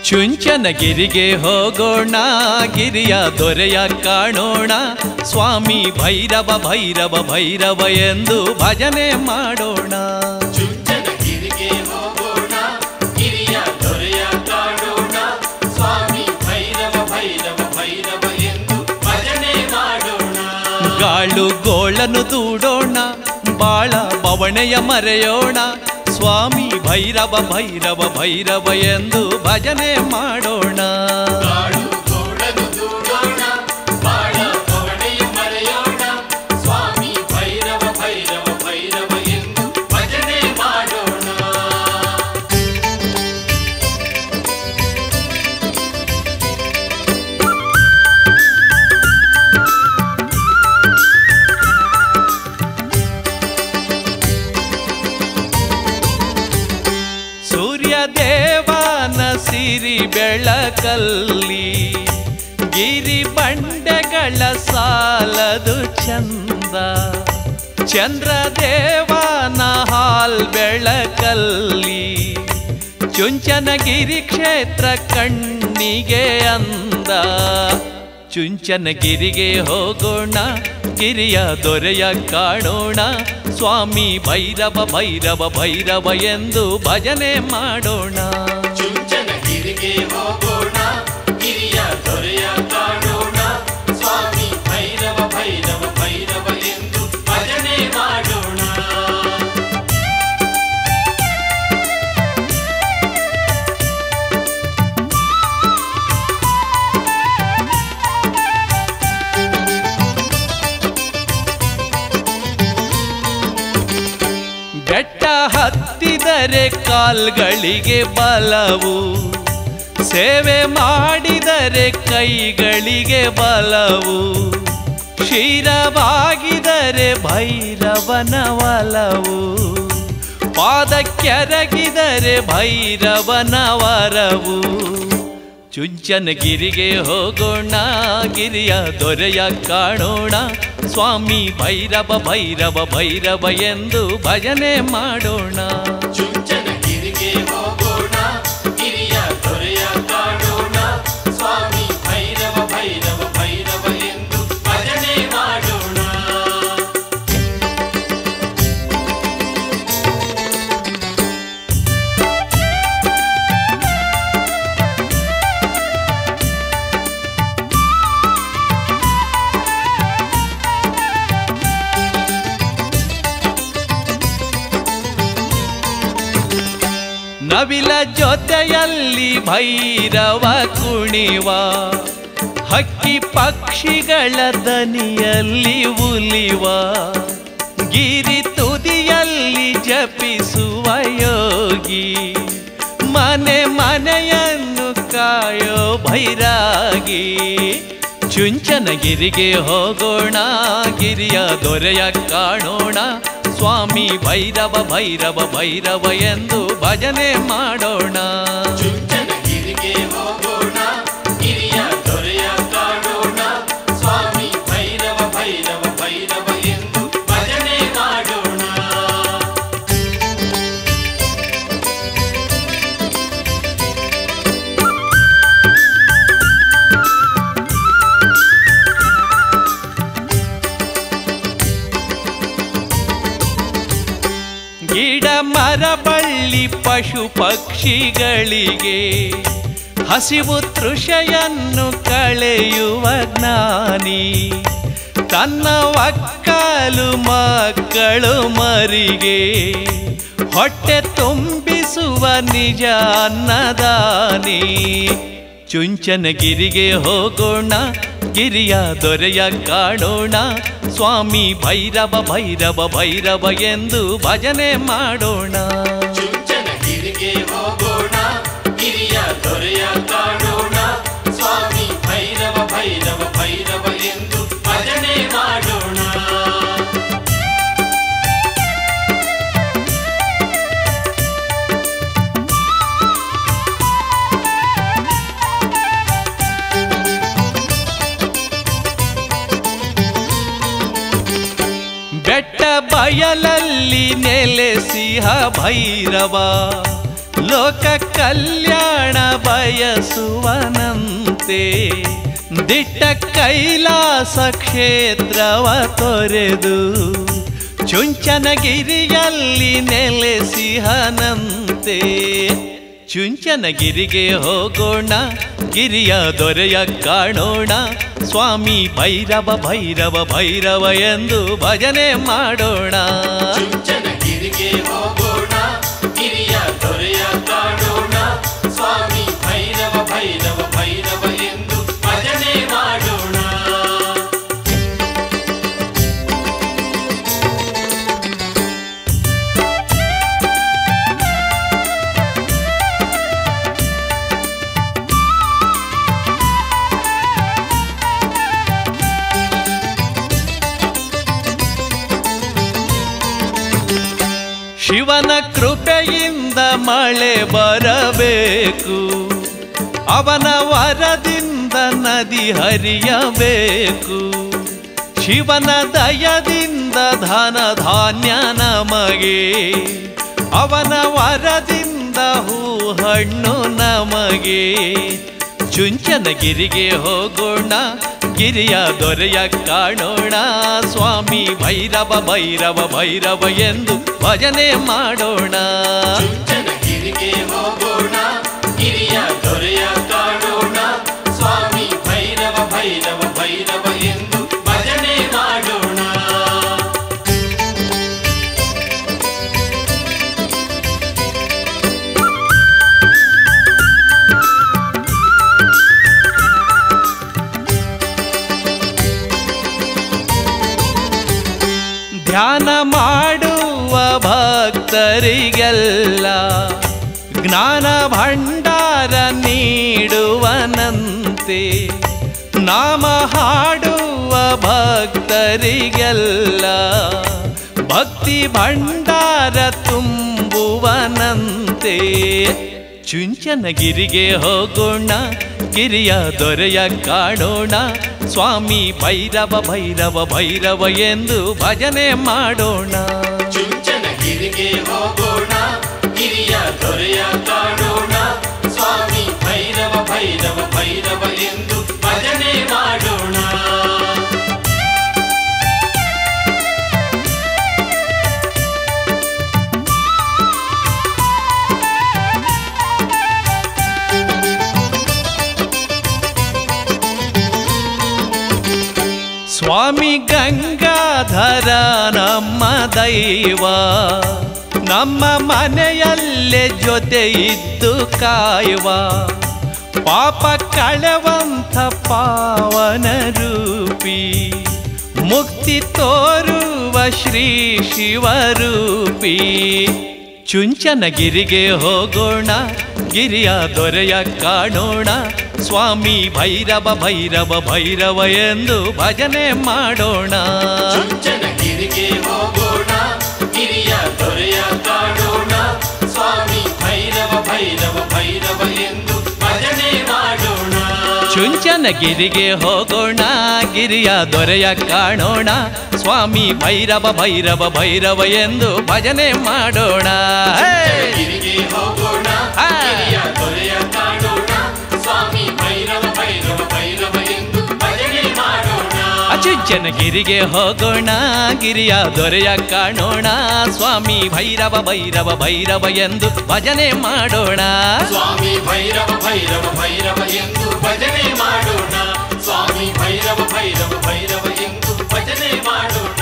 ಚುಂಚನಗಿರಿಗೆ ಹೋಗೋಣ ಗಿರಿಯ ದೊರೆಯ ಕಾಣೋಣ ಸ್ವಾಮಿ ಭೈರವ ಭೈರವ ಭೈರವ ಎಂದು ಭಜನೆ ಮಾಡೋಣ ಚುಂಚನಗಿರಿಗೆ ಹೋಗೋಣ ಗಿರಿಯ ದೊರೆಯ ಕಾಣೋಣ ಸ್ವಾಮಿ ಭೈರವ ಭೈರವ ಭೈರವ ಎಂದು ಭಜನೆ ಮಾಡೋಣ ಗಾಳು ಗೋಳನು ದೂಡೋಣ ಬಾಳ ಬವಣೆಯ ಮರೆಯೋಣ ಸ್ವಾಮಿ ಭೈರವ ಭೈರವ ಭೈರವ ಎಂದು ಭಜನೆ ಮಾಡೋಣ ಕಾಡು ಗೋಡನು ದೂಡೋಣ ಬಾಳ ಪವಣೆಯ ಮರೆಯೋಣ ಸ್ವಾಮಿ ಭೈರವ ಭೈರವ ಭೈರವ ಎಂದು ಭಜನೆ ಮಾಡೋಣ ಸೂರ್ಯ ದೇವನ ಸಿರಿ ಬೆಳಕಲ್ಲಿ ಗಿರಿ ಬಂಡೆಗಳ ಸಾಲದು ಚಂದ ಚಂದ್ರ ದೇವನ ಹಾಲ್ ಬೆಳಕಲ್ಲಿ ಚುಂಚನಗಿರಿ ಕ್ಷೇತ್ರ ಕಣ್ಣಿಗೆ ಅಂದ ಚುಂಚನಗಿರಿಗೆ ಹೋಗೋಣ ಗಿರಿಯ ದೊರೆಯ ಕಾಣೋಣ ಸ್ವಾಮಿ ಭೈರವ ಭೈರವ ಭೈರವ ಎಂದು ಭಜನೆ ಮಾಡೋಣ ಚುಂಚನಗಿರಿಗೆ ಹೋಗೋಣ ಗಿರಿಯ ದೊರೆಯ ಕಾಣೋಣ ಸ್ವಾಮಿ ಭೈರವ ಭೈರವ ಭೈರವ ಎಂದು ಭಜನೆ ಮಾಡೋಣ ಬೆಟ್ಟ ಹತ್ತಿದರೆ ಕಾಲ್ಗಳಿಗೆ ಬಲವು ಸೇವೆ ಮಾಡಿದರೆ ಕೈಗಳಿಗೆ ಬಲವು ಕ್ಷೀರವಾಗಿದರೆ ಭೈರವನ ಒಲವು ಪಾದಕ್ಕೆರಗಿದರೆ ಭೈರವನ ವರವು ಚುಂಚನಗಿರಿಗೆ ಹೋಗೋಣ ಗಿರಿಯ ದೊರೆಯ ಕಾಣೋಣ ಸ್ವಾಮಿ ಭೈರವ ಭೈರವ ಭೈರವ ಎಂದು ಭಜನೆ ಮಾಡೋಣ ಚುಂಚನಗಿರಿಗೆ ಹೋಗೋಣ ಗಿರಿಯ ದೊರೆಯ ಕಾಣೋಣ ಸ್ವಾಮಿ ಭೈರವ ಭೈರವ ಭೈರವ ಎಂದು ಭಜನೆ ಮಾಡೋಣ ನವಿಲ ಜೊತೆಯಲ್ಲಿ ಭೈರವ ಕುಣಿವ ಹಕ್ಕಿ ಪಕ್ಷಿಗಳ ದನಿಯಲ್ಲಿ ಉಲಿವ ಗಿರಿ ತುದಿಯಲ್ಲಿ ಜಪಿಸುವ ಯೋಗಿ ಮನೆ ಮನೆಯನ್ನು ಕಾಯೋ ಭೈರಾಗಿ ಚುಂಚನಗಿರಿಗೆ ಹೋಗೋಣ ಗಿರಿಯ ದೊರೆಯ ಕಾಣೋಣ ಸ್ವಾಮಿ ಭೈರವ ಭೈರವ ಭೈರವ ಎಂದು ಭಜನೆ ಮಾಡೋಣ ಚುಂಚನಗಿರಿಗೆ ಹೋಗೋಣ ಗಿರಿಯ ದೊರೆಯ ಕಾಣೋಣ ಸ್ವಾಮಿ ಭೈರವ ಭೈರವ ಭೈರವ ಎಂದು ಭಜನೆ ಮಾಡೋಣ ಗಿಡ ಮರ ಬಳ್ಳಿ ಪಶು ಪಕ್ಷಿಗಳಿಗೆ ಹಸಿವು ತೃಷೆಯನ್ನು ಕಳೆಯುವ ಜ್ಞಾನಿ ತನ್ನ ಒಕ್ಕಲು ಮಕ್ಕಳು ಮರಿಗೆ ಹೊಟ್ಟೆ ತುಂಬಿಸುವ ನಿಜ ಅನ್ನದಾನಿ ಚುಂಚನಗಿರಿಗೆ ಹೋಗೋಣ ಗಿರಿಯ ದೊರೆಯ ಕಾಣೋಣ ಸ್ವಾಮಿ ಭೈರವ ಭೈರವ ಭೈರವ ಎಂದು ಭಜನೆ ಮಾಡೋಣ ಚುಂಚನಗಿರಿಗೆ ಹೋಗೋಣ ಗಿರಿಯ ದೊರೆಯ ಕಾಣೋಣ ಸ್ವಾಮಿ ಭೈರವ ಭೈರವ ಭೈರವ ಎಂದು ಭಜನೆ ಮಾಡೋಣ ಬೆಟ್ಟ ಬಯಲಲ್ಲಿ ನೆಲೆಸಿಹ ಭೈರವ ಲೋಕ ಕಲ್ಯಾಣ ಬಯಸುವನಂತೆ ದಿಟ್ಟ ಕೈಲಾಸ ಕ್ಷೇತ್ರವ ತೊರೆದು ಚುಂಚನಗಿರಿಯಲ್ಲಿ ನೆಲೆಸಿಹನಂತೆ ಚುಂಚನಗಿರಿಗೆ ಹೋಗೋಣ ಗಿರಿಯ ದೊರೆಯ ಕಾಣೋಣ ಸ್ವಾಮಿ ಭೈರವ ಭೈರವ ಭೈರವ ಎಂದು ಭಜನೆ ಮಾಡೋಣ ಚುಂಚನಗಿರಿಗೆ ಹೋಗೋಣ ಗಿರಿಯ ದೊರೆಯ ಕಾಣೋಣ ಸ್ವಾಮಿ ಭೈರವ ಭೈರವ ಭೈರವ ಎಂದು ಭಜನೆ ಮಾಡೋಣ ಶಿವನ ಕೃಪೆಯಿಂದ ಮಳೆ ಬರಬೇಕು ಅವನ ವರದಿಂದ ನದಿ ಹರಿಯಬೇಕು ಶಿವನ ದಯದಿಂದ ಧನ ಧಾನ್ಯ ನಮಗೆ ಅವನ ವರದಿಂದ ಹೂ ಹಣ್ಣು ನಮಗೆ ಚುಂಚನಗಿರಿಗೆ ಹೋಗೋಣ ಗಿರಿಯ ದೊರೆಯ ಕಾಣೋಣ ಸ್ವಾಮಿ ಭೈರವ ಭೈರವ ಭೈರವ ಎಂದು ಭಜನೆ ಮಾಡೋಣ ಚುಂಚನಗಿರಿಗೆ ಹೋಗೋಣ ಗಿರಿಯ ದೊರೆಯ ಕಾಣೋಣ ಸ್ವಾಮಿ ಭೈರವ ಭೈರವ ಭೈರವ ಎಂದು ಭಜನೆ ಮಾಡೋಣ ಧ್ಯಾನ ಮಾಡುವ ಭಕ್ತರಿಗೆಲ್ಲ ಜ್ಞಾನ ಭಂಡಾರ ನೀಡುವನಂತೆ ನಾಮ ಹಾಡುವ ಭಕ್ತರಿಗೆಲ್ಲ ಭಕ್ತಿ ಭಂಡಾರ ತುಂಬುವನಂತೆ ಚುಂಚನಗಿರಿಗೆ ಹೋಗೋಣ ಗಿರಿಯ ದೊರೆಯ ಕಾಣೋಣ ಸ್ವಾಮಿ ಭೈರವ ಭೈರವ ಭೈರವ ಎಂದು ಭಜನೆ ಮಾಡೋಣ ಚುಂಚನಗಿರಿಗೆ ಹೋಗೋಣ ಗಿರಿಯ ದೊರೆಯ ಕಾಣೋಣ ಸ್ವಾಮಿ ಭೈರವ ಭೈರವ ಭೈರವ ಎಂದು ಭಜನೆ ಮಾಡೋಣ ಸ್ವಾಮಿ ಗಂಗಾಧರ ನಮ್ಮ ದೈವ ನಮ್ಮ ಮನೆಯಲ್ಲೇ ಜೊತೆ ಇದ್ದು ಕಾಯುವ ಪಾಪ ಕಳೆವಂಥ ಪಾವನ ರೂಪಿ ಮುಕ್ತಿ ತೋರುವ ಶ್ರೀ ಶಿವರೂಪಿ ಚುಂಚನಗಿರಿಗೆ ಹೋಗೋಣ ಗಿರಿಯ ದೊರೆಯ ಕಾಣೋಣ ಸ್ವಾಮಿ ಭೈರವ ಭೈರವ ಭೈರವ ಎಂದು ಭಜನೆ ಮಾಡೋಣ ಚುಂಚನಗಿರಿಗೆ ಹೋಗೋಣ ಗಿರಿಯ ದೊರೆಯ ಕಾಣೋಣ ಸ್ವಾಮಿ ಭೈರವ ಭೈರವ ಭೈರವ ಎಂದು ಭಜನೆ ಮಾಡೋಣ ಚುಂಚನಗಿರಿಗೆ ಹೋಗೋಣ ಗಿರಿಯ ದೊರೆಯ ಕಾಣೋಣ ಸ್ವಾಮಿ ಭೈರವ ಭೈರವ ಭೈರವ ಎಂದು ಭಜನೆ ಮಾಡೋಣ ಹೇ! ಗಿರಿಗೆ ಹೋಗೋಣ ಹಾ. ಗಿರಿಯ ದೊರೆಯ ಕಾಣೋಣ ಸ್ವಾಮಿ ಭೈರವ ಭೈರವ ಭೈರವ ಎಂದು ಭಜನೆ ಮಾಡೋಣ ಅಚುಂಚನಗಿರಿಗೆ ಹೋಗೋಣ ಗಿರಿಯ ದೊರೆಯ ಕಾಣೋಣ ಸ್ವಾಮಿ ಭೈರವ ಭೈರವ ಭೈರವ ಎಂದು ಭಜನೆ ಮಾಡೋಣ ಸ್ವಾಮಿ ಭೈರವ ಭೈರವ ಭೈರವ ಎಂದು ಭಜನೆ ಮಾಡೋಣ ಸ್ವಾಮಿ ಭೈರವ ಭೈರವ ಭೈರವ ಎಂದು ಭಜನೆ ಮಾಡೋಣ